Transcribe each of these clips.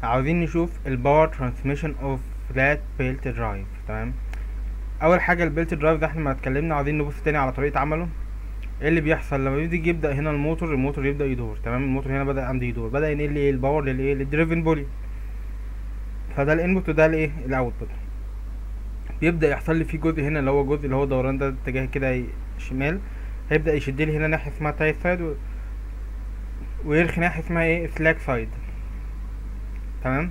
عاوزين نشوف الباور ترانسميشن اوف فلات بيلت درايف تمام اول حاجه البيلت درايف ده احنا ما اتكلمنا عاوزين نبص تاني على طريقه عمله ايه اللي بيحصل لما بيجي يبدا هنا الموتور الموتور يبدا يدور تمام الموتور هنا بدا عندي يدور بدا ينقل ايه الباور للايه للدريفن بولي فده الانبوت وده الايه الاوتبوت بيبدا يحصل لي فيه جزء هنا اللي هو جزء اللي هو دوران ده اتجاه كده ي- شمال هيبدا يشد لي هنا ناحيه اسمها تايت سايد و... ويرخي ناحيه اسمها ايه سلاك سايد تمام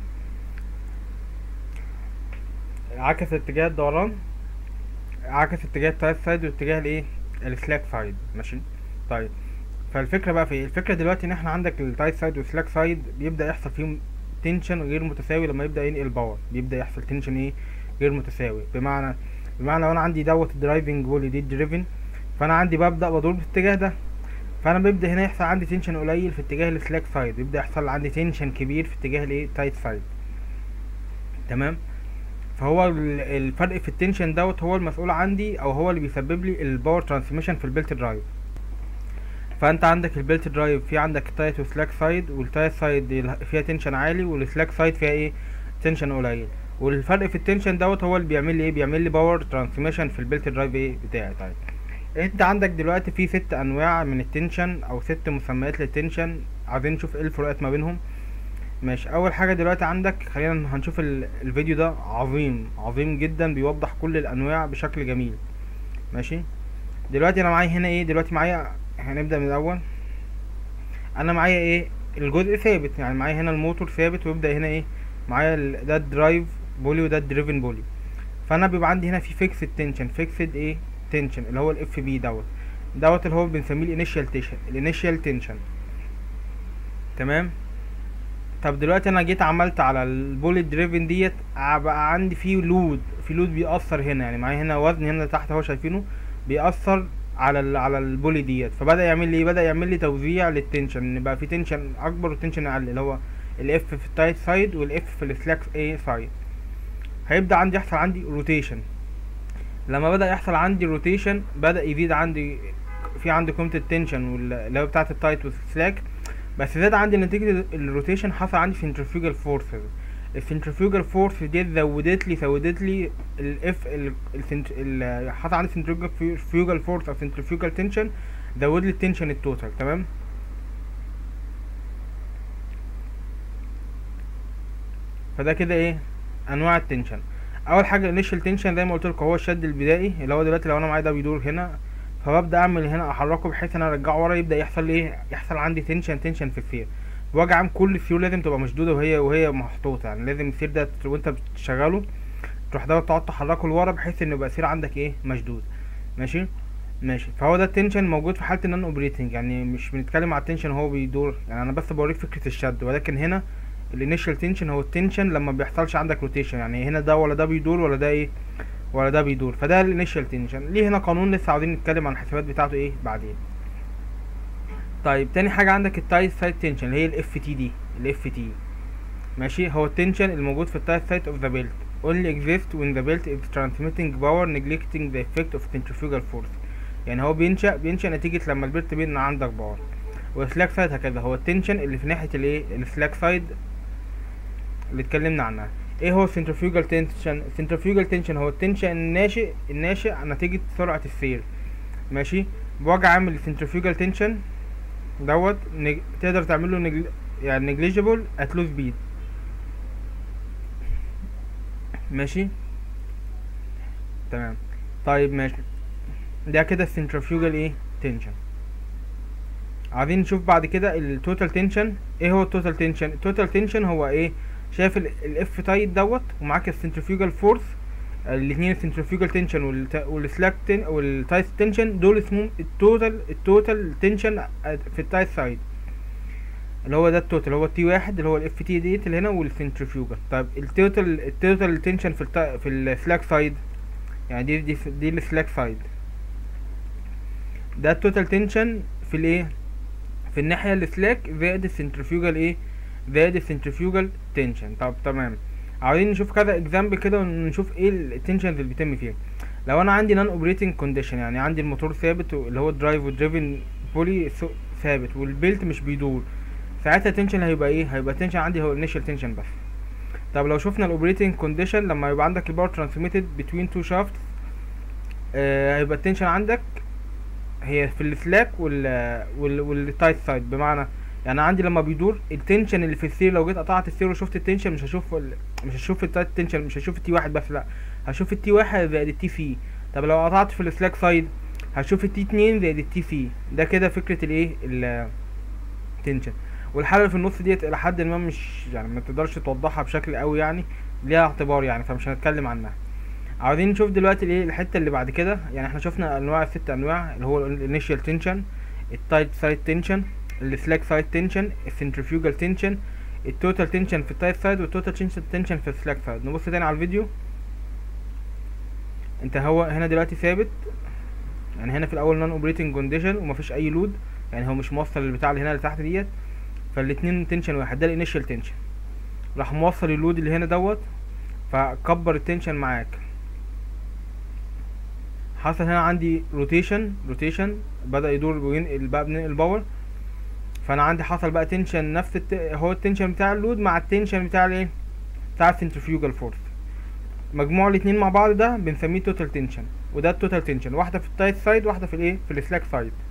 عكس اتجاه الدوران عكس اتجاه التايت سايد واتجاه الايه السلاك سايد ماشي طيب فالفكره بقى في ايه الفكره دلوقتي ان احنا عندك التايت سايد والسلاك سايد بيبدا يحصل فيهم تنشن غير متساوي لما يبدا ينقل باور بيبدا يحصل تنشن ايه غير متساوي بمعنى بمعنى لو انا عندي دوت الدرايفنج بولي دي دريفن فانا عندي ببدا بدور في الاتجاه ده فانا بيبدا هنا يحصل عندي تنشن قليل في اتجاه السلاك سايد بيبدا يحصل عندي تنشن كبير في اتجاه الايه تايت سايد تمام فهو ال- الفرق في التنشن دوت هو المسؤول عندي او هو اللي بيسبب لي الباور ترانسميشن في البيلت درايف فانت عندك البيلت درايف في عندك تايت وسلاك سايد والتايت سايد ال- فيها تنشن عالي والسلاك سايد فيها ايه تنشن قليل والفرق في التنشن دوت هو اللي بيعمل لي ايه بيعمل لي باور ترانسميشن في البيلت درايف ايه بتاعي طيب انت عندك دلوقتي في ست انواع من التنشن او ست مسميات للتنشن عايزين نشوف ايه الفروقات ما بينهم ماشي اول حاجه دلوقتي عندك خلينا هنشوف ال- الفيديو ده عظيم عظيم جدا بيوضح كل الانواع بشكل جميل ماشي دلوقتي انا معايا هنا ايه دلوقتي معايا هنبدا من الاول انا معايا ايه الجزء ثابت يعني معايا هنا الموتور ثابت ويبدا هنا ايه معايا ال- ده الدرايف بولي وده الدريفن بولي فانا بيبقى عندي هنا في فيكسد تنشن فيكسد ايه تنشن اللي هو الاف بي دوت دوت اللي هو بنسميه الانيشال تنشن الانيشال تنشن تمام طب دلوقتي انا جيت عملت على البولي دريفن ديت ع- بقى عندي فيه لود في لود بيأثر هنا يعني معايا هنا وزن هنا تحت اهو شايفينه بيأثر على ال على البولي ديت فبدأ يعمل لي ايه بدأ يعمل لي توزيع للتنشن ان بقى في تنشن اكبر وتنشن اقل اللي هو الاف في التايت سايد والاف في السلاك ايه سايد هيبدأ عندي يحصل عندي روتيشن لما بدأ يحصل عندي روتيشن بدأ يزيد عندي في عندي قيمة التنشن وال- اللي هو بتاعة التايت والسلاك بس زاد عندي نتيجة الروتيشن حصل عندي سنترفيوجال فورسز السنترفيوجال فورس دي زودت لي زودت لي الاف ال حصل عندي سنترفيوجال فورس او سنترفيوجال تنشن زود لي التنشن التوتال تمام فده كده ايه انواع التنشن اول حاجه الانيشال تنشن زي ما قلت لكم هو الشد البدائي اللي هو دلوقتي لو انا معايا ده بيدور هنا فببدا اعمل هنا احركه بحيث ان انا ارجعه ورا يبدا يحصل لي ايه يحصل عندي تنشن تنشن في السير بوجه عام كل السيول لازم تبقى مشدوده وهي وهي محطوطه يعني لازم السير ده ت- وانت بتشغله تروح ده تقعد تحركه لورا بحيث ان يبقى السير عندك ايه مشدود ماشي ماشي فهو ده التنشن موجود في حاله النون اوبريتنج يعني مش بنتكلم على التنشن هو بيدور يعني انا بس بوريك فكره الشد ولكن هنا الانيشال تنشن هو التنشن لما بيحصلش عندك روتيشن يعني هنا ده ولا ده بيدور ولا ده ايه ولا ده بيدور فده الانيشال تنشن ليه هنا قانون لسه عاوزين نتكلم عن الحسابات بتاعته ايه بعدين طيب تاني حاجه عندك التايت سايد تنشن اللي هي الاف تي دي الاف تي ماشي هو التنشن الموجود في التايت سايد اوف ذا بيلت only exist when the belt is transmitting power neglecting the effect of centrifugal force يعني هو بينشأ بينشأ نتيجة لما البيلت بين عندك باور والسلاك سايد هكذا هو التنشن اللي في ناحية الايه السلاك سايد اللي اتكلمنا عنها ايه هو السنترفيوجال تنشن السنترفيوجال تنشن هو التنشن الناشئ الناشئ نتيجة سرعة السير ماشي بوجه عامل السنترفيوجال تنشن دوت نج... تقدر تعمله نجل... يعني نجليجيبل ات لو سبيد ماشي تمام طيب ماشي ده كده السنترفيوجال ايه تنشن عايزين نشوف بعد كده التوتال تنشن ايه هو التوتال تنشن التوتال تنشن هو ايه شايف الاف تايت دوت ومعاك السنترفيوجال فورس الاثنين السنترفيوجال تنشن والسلاك تن والتايت تنشن دول اسمهم التوتال التوتال تنشن في التايت سايد اللي هو ده التوتال هو التي واحد اللي هو الاف تي ديت اللي هنا والسنترفيوجال طيب التوتال التوتال تنشن في التا في السلاك سايد يعني دي دي دي السلاك سايد ده التوتال تنشن في الايه في الناحيه السلاك زائد السنترفيوجال ايه زائد السنترفيوجال تنشن طب تمام عاوزين نشوف كذا اكزامبل كده ونشوف ايه التنشنز اللي بيتم فيها لو انا عندي نون اوبريتنج كونديشن يعني عندي الموتور ثابت اللي هو درايف ودريفن بولي ثابت والبيلت مش بيدور ساعتها التنشن هيبقى ايه هيبقى التنشن عندي هو الانيشال تنشن بس طب لو شفنا الاوبريتنج كونديشن لما يبقى عندك الباور ترانسميتد بتوين تو شافت هيبقى التنشن عندك هي في السلاك وال وال والتايت سايد بمعنى يعني عندي لما بيدور التنشن اللي في السير لو جيت قطعت السير وشفت التنشن مش هشوف ال... مش هشوف التايت تنشن مش هشوف التي واحد بس لا هشوف التي واحد زائد التي في طب لو قطعت في السلاك سايد هشوف التي اتنين زائد التي في ده كده فكرة الايه التنشن والحالة اللي في النص ديت الى حد ما مش يعني ما تقدرش توضحها بشكل قوي يعني ليها اعتبار يعني فمش هنتكلم عنها عاوزين نشوف دلوقتي الايه الحته اللي بعد كده يعني احنا شفنا انواع الست انواع اللي هو الانيشال تنشن التايت سايد تنشن السلاك سايد تنشن السنترفيوجال تنشن التوتال تنشن في التايت سايد والتوتال تنشن تنشن في السلاك سايد نبص تاني على الفيديو انت هو هنا دلوقتي ثابت يعني هنا في الاول نون اوبريتنج كونديشن ومفيش اي لود يعني هو مش موصل البتاع اللي هنا اللي تحت ديت فالاتنين تنشن واحد ده الانيشال تنشن راح موصل اللود اللي هنا دوت فكبر التنشن معاك حصل هنا عندي روتيشن روتيشن بدا يدور وينقل بقى بننقل الباور فانا عندي حصل بقى تنشن نفس الت... هو التنشن بتاع اللود مع التنشن بتاع الايه بتاع السنترفيوجال فورس مجموع الاتنين مع بعض ده بنسميه توتال تنشن وده التوتال تنشن واحده في التايت سايد واحده في الايه في السلاك سايد